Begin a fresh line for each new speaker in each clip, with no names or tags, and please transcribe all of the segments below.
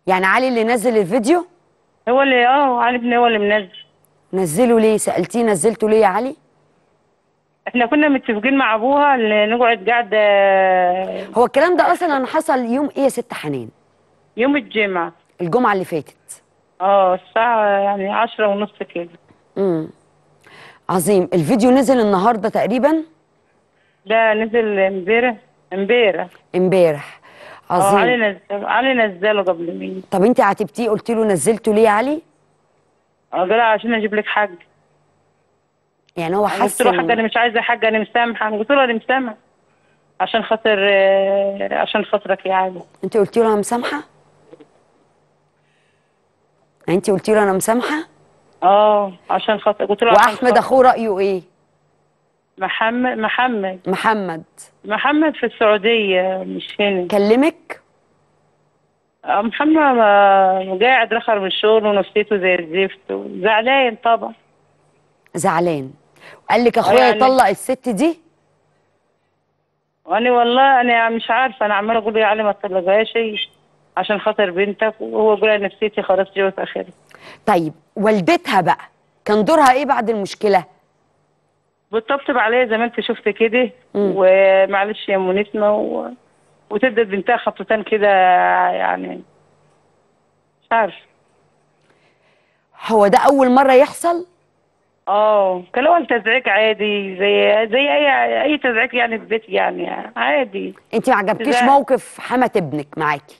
يعني علي اللي نزل الفيديو
هو اللي اه علي ابني هو اللي منزل
نزله ليه سالتيه نزلته ليه يا علي
احنا كنا متفقين مع ابوها ان نقعد قاعده
هو الكلام ده اصلا حصل يوم ايه يا ست حنان
يوم الجمعه
الجمعه اللي فاتت
اه الساعه يعني عشرة ونص كده
امم عظيم الفيديو نزل النهارده تقريبا
ده نزل امبارح امبارح
امبارح
اه علي
عظيم
نزل علي نزله قبل مين
طب انت عاتبتيه قلت له نزلته ليه يا علي
اه قال عشان اجيب لك حاجه
يعني هو
انا قلت
حس
له حاجه
إن-
انا مش عايزه حاجه انا مسامحه انا قلت له انا مسامحه عشان خاطر آه، عشان خاطرك يا علي
انت قلتي له انا مسامحه انت قلتي له انا مسامحه
اه عشان خاطر قلت له عشان
واحمد
خاطر-
اخوه رايه ايه
محمد محمد
محمد
محمد في السعوديه مش هنا
كلمك
آه، محمد آه، قاعد رخر من الشغل ونفسيته زي الزفت وزعلان طبعا
زعلان قال لك اخويا
يعني-
يطلق الست دي
وانا والله انا مش عارفه انا عماله اقول له يا علي ما تطلقهاش عشان خاطر بنتك وهو يقول لي نفسيتي خلاص جوز اخري
طيب والدتها بقى كان دورها ايه بعد المشكله
بتطبطب عليا زي ما انت شفت كده
مم.
ومعلش يا منيتنا و... وتدي بنتها خطوتين كده يعني مش عارف
هو ده اول مره يحصل
اه كان اول تزعيق عادي زي زي اي اي تزعيق يعني في بيت يعني عادي
انت ما عجبكيش
لا.
موقف حماه ابنك معاكي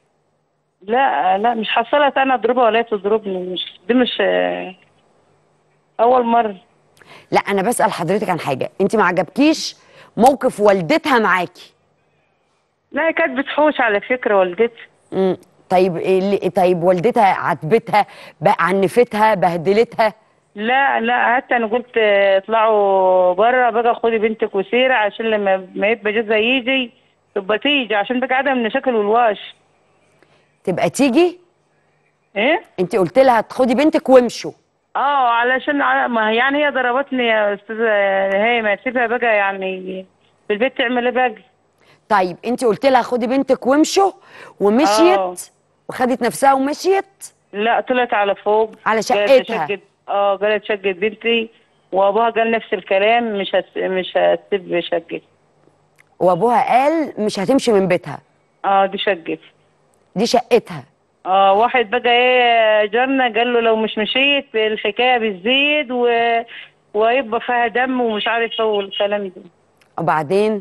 لا لا مش حصلت انا اضربها ولا هي تضربني مش دي مش آه، اول مره
لا انا بسال حضرتك عن حاجه انت ما عجبكيش موقف والدتها معاكي
لا هي كانت بتحوش على فكره والدتي
امم طيب إيه اللي- طيب والدتها عاتبتها بقى عنفتها بهدلتها
لا لا حتى انا قلت آه، اطلعوا بره بقى خدي بنتك وسيره عشان لما ما يبقى جوزها يجي تبقى تيجي عشان بقى عدم المشاكل والواش
تبقى تيجي
ايه
انت قلت لها تاخدي بنتك وامشوا
اه علشان ع- ما هي- يعني هي ضربتني يا استاذه هي ما تسيبها بقى يعني في البيت تعمل ايه بقى
طيب انت قلت لها خدي بنتك وامشوا ومشيت
آه.
وخدت نفسها ومشيت
لا طلعت على فوق
على
قالت
شقتها.
شقت اه قالت شقت بنتي وابوها قال نفس الكلام مش هت... مش هتسيب شقتي
وابوها قال مش هتمشي من بيتها
اه دي شقتي
دي شقتها
اه واحد بقى ايه جارنا قال له لو مش مشيت الحكايه بتزيد و... ويبقى فيها دم ومش عارف ايه والكلام ده
وبعدين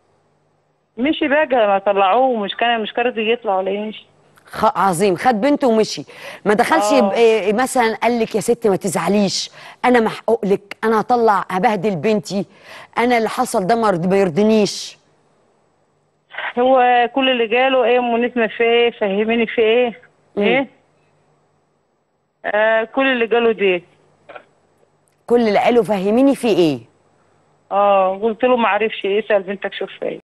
مشي بقى ما طلعوه مش كان مش كان راضي يطلع ولا يمشي
خ... عظيم خد بنته ومشي ما دخلش
آه.
يبقى مثلا قال لك يا ستي ما تزعليش انا محقوق لك انا هطلع هبهدل بنتي انا اللي حصل ده ما يرض- ما يرضنيش
هو كل اللي قاله ايه ام نسمه في ايه فهميني في ايه ايه آه كل اللي قاله دي
كل اللي قاله فهميني في ايه
اه قلت له ما عرفش اسال بنتك شوف ايه